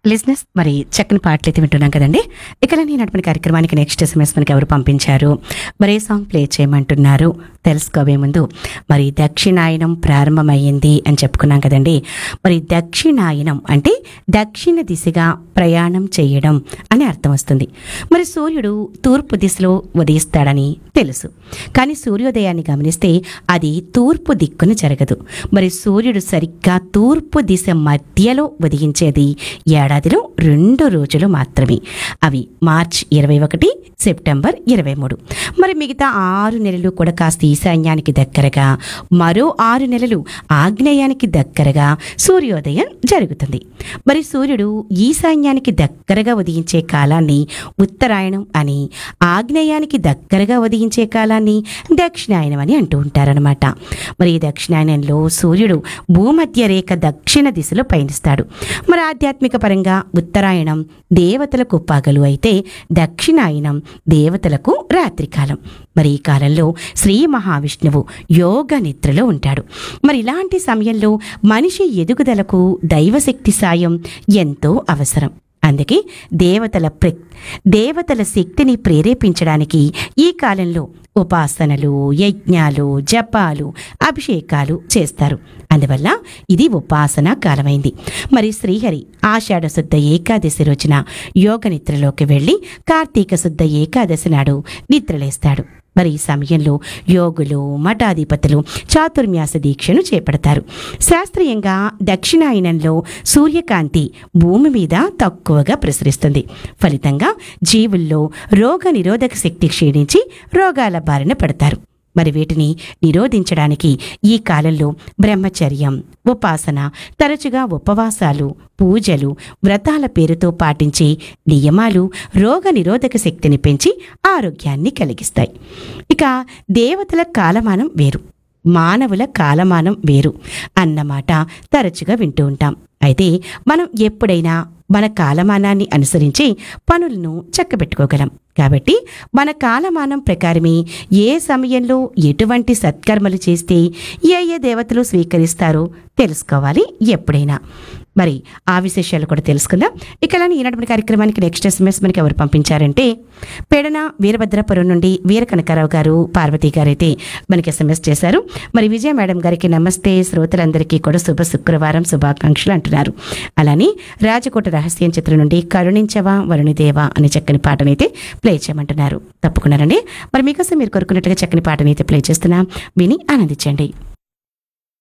లిజినెస్ మరి చక్కని పాటలు అయితే వింటున్నాం కదండి ఇక నేను నడిపిన కార్యక్రమానికి నెక్స్ట్ ఎస్ఎంఎస్ మనకి ఎవరు పంపించారు మరి ఏ సాంగ్ ప్లే చేయమంటున్నారు తెలుసుకోవే ముందు మరి దక్షిణాయనం ప్రారంభమైంది అని చెప్పుకున్నాం కదండి మరి దక్షిణాయనం అంటే దక్షిణ దిశగా ప్రయాణం చేయడం అని అర్థం వస్తుంది మరి సూర్యుడు తూర్పు దిశలో ఉదయిస్తాడని తెలుసు కానీ సూర్యోదయాన్ని గమనిస్తే అది తూర్పు దిక్కున జరగదు మరి సూర్యుడు సరిగ్గా తూర్పు దిశ మధ్యలో ఉదయించేది ఏడాదిలో రెండు రోజులు మాత్రమే అవి మార్చ్ ఇరవై ఒకటి సెప్టెంబర్ ఇరవై మూడు మరి మిగతా ఆరు నెలలు కూడా కాస్త ఈశాన్యానికి దగ్గరగా మరో ఆరు నెలలు ఆగ్నేయానికి దగ్గరగా సూర్యోదయం జరుగుతుంది మరి సూర్యుడు ఈశాన్యానికి దగ్గరగా ఉదయించే కాలాన్ని ఉత్తరాయణం అని ఆగ్నేయానికి దగ్గరగా ఉదయించే కాలాన్ని దక్షిణాయనం అని అంటూ ఉంటారనమాట మరి ఈ దక్షిణాయనంలో సూర్యుడు భూమధ్య రేఖ దక్షిణ దిశలో పయనిస్తాడు మరి ఆధ్యాత్మిక పరంగా ఉత్తరాయణం దేవతలకు పగలు అయితే దక్షిణాయనం దేవతలకు రాత్రికాలం మరి ఈ కాలంలో శ్రీ మహావిష్ణువు యోగ నిద్రలో ఉంటాడు మరి ఇలాంటి సమయంలో మనిషి ఎదుగుదలకు దైవశక్తి సాయం ఎంతో అవసరం అందుకే దేవతల ప్ర దేవతల శక్తిని ప్రేరేపించడానికి ఈ కాలంలో ఉపాసనలు యజ్ఞాలు జపాలు అభిషేకాలు చేస్తారు అందువల్ల ఇది ఉపాసన కాలమైంది మరి శ్రీహరి ఆషాఢ శుద్ధ ఏకాదశి రోజున యోగ నిద్రలోకి వెళ్ళి కార్తీక శుద్ధ ఏకాదశి నాడు నిద్రలేస్తాడు మరి ఈ సమయంలో యోగులు మఠాధిపతులు చాతుర్మ్యాస దీక్షను చేపడతారు శాస్త్రీయంగా దక్షిణాయనంలో సూర్యకాంతి భూమి మీద తక్కువగా ప్రసరిస్తుంది ఫలితంగా జీవుల్లో రోగ నిరోధక శక్తి క్షీణించి రోగాల బారిన పడతారు మరి వీటిని నిరోధించడానికి ఈ కాలంలో బ్రహ్మచర్యం ఉపాసన తరచుగా ఉపవాసాలు పూజలు వ్రతాల పేరుతో పాటించే నియమాలు రోగ నిరోధక శక్తిని పెంచి ఆరోగ్యాన్ని కలిగిస్తాయి ఇక దేవతల కాలమానం వేరు మానవుల కాలమానం వేరు అన్నమాట తరచుగా వింటూ ఉంటాం అయితే మనం ఎప్పుడైనా మన కాలమానాన్ని అనుసరించి పనులను చక్కబెట్టుకోగలం కాబట్టి మన కాలమానం ప్రకారమే ఏ సమయంలో ఎటువంటి సత్కర్మలు చేస్తే ఏ ఏ దేవతలు స్వీకరిస్తారో తెలుసుకోవాలి ఎప్పుడైనా మరి ఆ విశేషాలు కూడా తెలుసుకుందాం ఇక అలానే ఈనాటి మన కార్యక్రమానికి నెక్స్ట్ ఎస్ఎంఎస్ మనకి ఎవరు పంపించారంటే పెడన వీరభద్రపురం నుండి వీర కనకారావు గారు పార్వతి గారు అయితే మనకి ఎస్ఎంఎస్ చేశారు మరి విజయ మేడం గారికి నమస్తే శ్రోతలందరికీ కూడా శుభ శుక్రవారం శుభాకాంక్షలు అంటున్నారు అలానే రాజకోట రహస్యం చిత్రం నుండి కరుణించవా వరుణిదేవా అనే చక్కని పాటనైతే ప్లే చేయమంటున్నారు తప్పకుండా రండి మరి మీకోసం మీరు కోరుకున్నట్టుగా చక్కని పాటనైతే ప్లే చేస్తున్నా విని ఆనందించండి